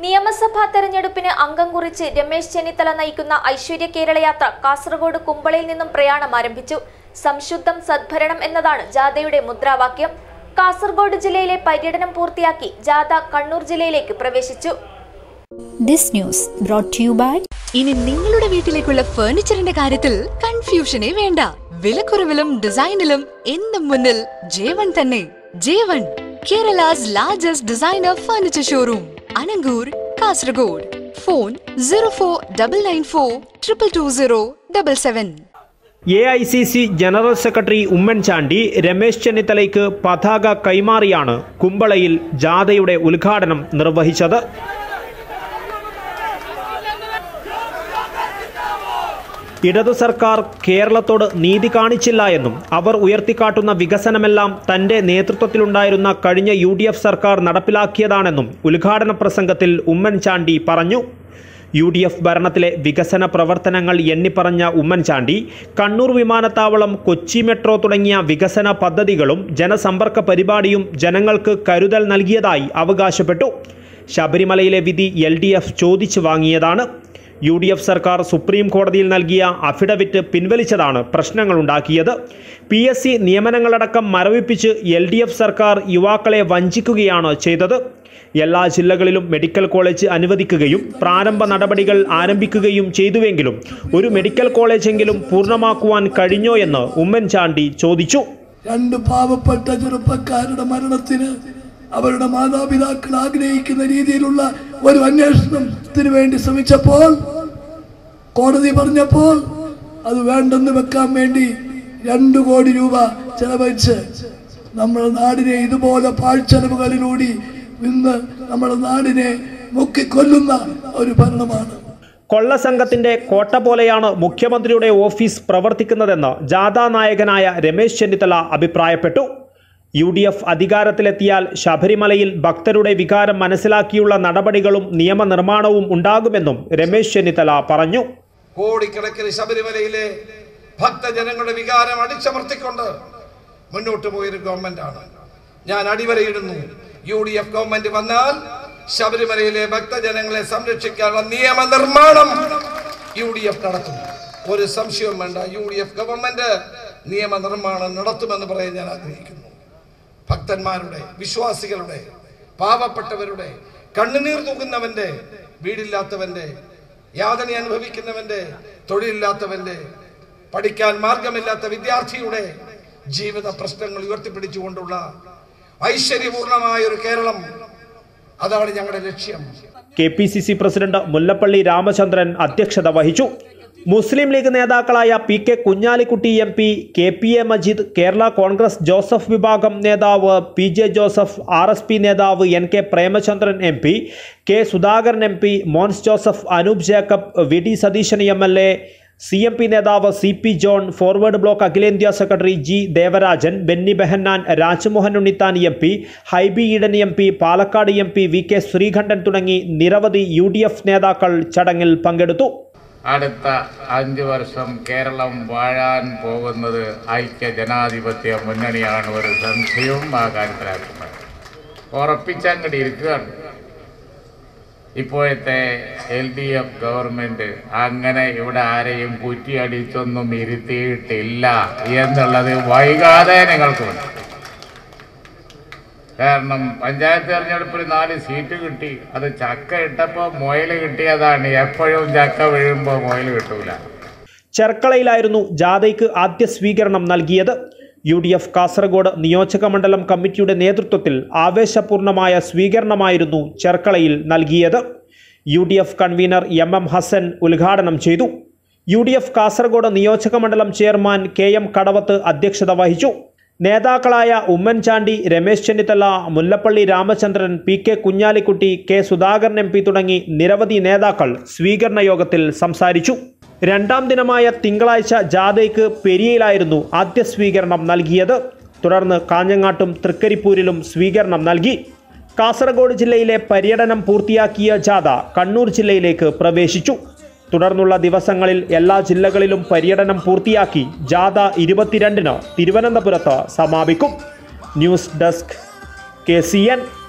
നിയമസഭാ തെരഞ്ഞെടുപ്പിന് അംഗം കുറിച്ച് രമേശ് ചെന്നിത്തല നയിക്കുന്ന ഐശ്വര്യ കേരള യാത്ര കാസർഗോഡ് കുമ്പളയിൽ നിന്നും പ്രയാണം ആരംഭിച്ചു സംശുദ്ധം സദ്ഭരണം എന്നതാണ് ജാഥയുടെ മുദ്രാവാക്യം കാസർഗോഡ് ജില്ലയിലെ പര്യടനം പൂർത്തിയാക്കി ജാഥ കണ്ണൂർ ജില്ലയിലേക്ക് പ്രവേശിച്ചു This news brought to you by ഇനി നിങ്ങളുടെ വീട്ടിലേക്കുള്ള ഫർണിച്ചറിന്റെ കാര്യത്തിൽ കൺഫ്യൂഷനേ വേണ്ട വിലക്കുറവിലും ഡിസൈനിലും എന്നും മുന്നിൽ ജേവൺ തന്നെ ജേവൺ Kerala's largest designer furniture showroom Anangoor Kasaragod phone zero four double nine four triple two zero double seven A I C C general secretary Oommen Chandy Ramesh ചെന്നിത്തലയ്ക്ക് പതാക കൈമാറിയാണ് കുമ്പളയിൽ ജാഥയുടെ ഉദ്ഘാടനം നിർവഹിച്ചത് ഇടതു സർക്കാർ കേരളത്തോട് നീതി കാണിച്ചില്ല എന്നും അവർ ഉയർത്തിക്കാട്ടുന്ന വികസനമെല്ലാം തന്റെ നേതൃത്വത്തിലുണ്ടായിരുന്ന കഴിഞ്ഞ യു ഡി എഫ് സർക്കാർ നടപ്പിലാക്കിയതാണെന്നും ഉദ്ഘാടന പ്രസംഗത്തിൽ ഉമ്മൻചാണ്ടി പറഞ്ഞു യു ഡി എഫ് ഭരണത്തിലെ വികസന പ്രവർത്തനങ്ങൾ എണ്ണിപ്പറഞ്ഞ ഉമ്മൻചാണ്ടി കണ്ണൂർ വിമാനത്താവളം കൊച്ചി മെട്രോ തുടങ്ങിയ വികസന പദ്ധതികളും ജനസമ്പർക്ക പരിപാടിയും ജനങ്ങൾക്ക് കരുതൽ നൽകിയതായി അവകാശപ്പെട്ടു ശബരിമലയിലെ വിധി എൽ ഡി എഫ് ചോദിച്ചു വാങ്ങിയതാണ് യു ഡി എഫ് സർക്കാർ സുപ്രീം കോടതിയിൽ നൽകിയ അഫിഡവിറ്റ് പിൻവലിച്ചതാണ് പ്രശ്നങ്ങളുണ്ടാക്കിയത് പി എസ് സി നിയമനങ്ങളടക്കം മരവിപ്പിച്ച് എൽ ഡി എഫ് സർക്കാർ യുവാക്കളെ വഞ്ചിക്കുകയാണ് ചെയ്തത് എല്ലാ ജില്ലകളിലും മെഡിക്കൽ കോളേജ് അനുവദിക്കുകയും പ്രാരംഭ നടപടികൾ ആരംഭിക്കുകയും ചെയ്തുവെങ്കിലും ഒരു മെഡിക്കൽ കോളേജെങ്കിലും പൂർണ്ണമാക്കുവാൻ കഴിഞ്ഞോ എന്ന് ഉമ്മൻചാണ്ടി ചോദിച്ചു രണ്ട് പാവപ്പെട്ട ചെറുപ്പക്കാരുടെ മരണത്തിന് അവരുടെ മാതാപിതാക്കൾ ആഗ്രഹിക്കുന്ന രീതിയിലുള്ള ഒരു അന്വേഷണത്തിന് വേണ്ടി ശ്രമിച്ചപ്പോൾ കോടതി പറഞ്ഞപ്പോൾ അത് വേണ്ടെന്ന് വെക്കാൻ വേണ്ടി രണ്ടു കോടി രൂപ ചെലവഴിച്ച് നമ്മുടെ നാടിനെ ഇതുപോലെ പാഴ്ചെലവുകളിലൂടെ ഇന്ന് നമ്മുടെ നാടിനെ മുക്കിക്കൊല്ലുന്ന ഒരു ഭരണമാണ് കൊള്ളസംഘത്തിന്റെ കോട്ട പോലെയാണ് മുഖ്യമന്ത്രിയുടെ ഓഫീസ് പ്രവർത്തിക്കുന്നതെന്ന് ജാഥാ നായകനായ രമേശ് ചെന്നിത്തല അഭിപ്രായപ്പെട്ടു യു ഡി എഫ് അധികാരത്തിലെത്തിയാൽ ശബരിമലയിൽ ഭക്തരുടെ വികാരം മനസ്സിലാക്കിയുള്ള നടപടികളും നിയമനിർമ്മാണവും ഉണ്ടാകുമെന്നും രമേശ് ചെന്നിത്തല പറഞ്ഞു കോടിക്കണക്കിന് ശബരിമലയിലെ ഭക്തജനങ്ങളുടെ വികാരം അടിച്ചമർത്തിക്കൊണ്ട് മുന്നോട്ട് പോയൊരു ഗവൺമെന്റാണ് ഞാൻ അടിവരയിടുന്നു യു ഡി എഫ് ഗവൺമെന്റ് വന്നാൽ ശബരിമലയിലെ ഭക്തജനങ്ങളെ സംരക്ഷിക്കാനുള്ള നിയമനിർമ്മാണം യു ഡി എഫ് നടത്തും ഒരു സംശയവും വേണ്ട യു ഡി എഫ് ഗവൺമെന്റ് നിയമനിർമ്മാണം നടത്തുമെന്ന് പറയാൻ ഞാൻ ആഗ്രഹിക്കുന്നു ഭക്തന്മാരുടെ വിശ്വാസികളുടെ പാവപ്പെട്ടവരുടെ കണ്ണുനീർ തൂക്കുന്നവന്റെ വീടില്ലാത്തവന്റെ യാതന അനുഭവിക്കുന്നവന്റെ തൊഴിലില്ലാത്തവന്റെ പഠിക്കാൻ മാർഗമില്ലാത്ത വിദ്യാർത്ഥിയുടെ ജീവിത പ്രശ്നങ്ങൾ ഉയർത്തിപ്പിടിച്ചുകൊണ്ടുള്ള ഐശ്വര്യപൂർണമായ ഒരു കേരളം അതാണ് ഞങ്ങളുടെ ലക്ഷ്യം K P C C president Mullappally Ramachandran അധ്യക്ഷത വഹിച്ചു മുസ്ലിം ലീഗ് നേതാക്കളായ P K Kunhalikutty M P K P A Majeed Kerala Congress Joseph വിഭാഗം നേതാവ് P J Joseph R S P നേതാവ് N K Premachandran M P K Sudhakaran M P Mons Joseph Anoop Jacob V D Satheesan M L A C M P നേതാവ് C P John Forward Bloc അഖിലേന്ത്യാ secretary G Devarajan Benny Behanan Rajmohan Unnithan M P Hibi Eden M P Palakkad M P V K Sreekandan തുടങ്ങി നിരവധി U D F നേതാക്കൾ ചടങ്ങിൽ പങ്കെടുത്തു അടുത്ത അഞ്ച് വർഷം കേരളം വാഴാൻ പോകുന്നത് ഐക്യ ജനാധിപത്യ മുന്നണിയാണ് ഒരു സംശയവും ആ കാര്യത്തിലാക്കുന്നത് ഉറപ്പിച്ചങ്ങടി ഇരിക്കുകയാണ് ഇപ്പോഴത്തെ എൽ ഡി എഫ് ഗവൺമെന്റ് അങ്ങനെ ഇവിടെ ആരെയും കുറ്റിയടിച്ചൊന്നും ഇരുത്തിയിട്ടില്ല എന്നുള്ളത് വൈകാതെ നിങ്ങൾക്ക് മനസ്സിലാവും കാരണം പഞ്ചായത്ത് തെരഞ്ഞെടുപ്പിൽ നാല് സീറ്റ് കിട്ടി അത് ചക്ക ഇട്ടപ്പോൾ മുയൽ കിട്ടിയതാണ് എപ്പോഴും ചക്ക വീഴുമ്പോൾ മുയൽ കിട്ടൂല ചെർക്കളയിലായിരുന്നു ജാഥയ്ക്ക് ആദ്യ സ്വീകരണം നൽകിയത് യു ഡി എഫ് കാസർഗോഡ് നിയോജക മണ്ഡലം കമ്മിറ്റിയുടെ നേതൃത്വത്തിൽ ആവേശപൂർണമായ സ്വീകരണമായിരുന്നു ചെർക്കളയിൽ നൽകിയത് U D F convener M M Hassan ഉദ്ഘാടനം ചെയ്തു യു ഡി എഫ് കാസർഗോഡ് നിയോജക മണ്ഡലം ചെയർമാൻ കെ എം കടവത്ത് അധ്യക്ഷത വഹിച്ചു നേതാക്കളായ Oommen Chandy Ramesh Chennithala Mullappally Ramachandran P K Kunhalikutty K Sudhakaran M P തുടങ്ങി നിരവധി നേതാക്കൾ സ്വീകരണ യോഗത്തിൽ സംസാരിച്ചു രണ്ടാം ദിനമായ തിങ്കളാഴ്ച ജാഥയ്ക്ക് പെരിയയിലായിരുന്നു ആദ്യ സ്വീകരണം നൽകിയത് തുടർന്ന് കാഞ്ഞങ്ങാട്ടും തൃക്കരിപ്പൂരിലും സ്വീകരണം നൽകി കാസർഗോഡ് ജില്ലയിലെ പര്യടനം പൂർത്തിയാക്കിയ ജാഥ കണ്ണൂർ ജില്ലയിലേക്ക് പ്രവേശിച്ചു തുടർന്നുള്ള ദിവസങ്ങളിൽ എല്ലാ ജില്ലകളിലും പര്യടനം പൂർത്തിയാക്കി ജാഥ ഇരുപത്തിരണ്ടിന് തിരുവനന്തപുരത്ത് സമാപിക്കും news desk K C N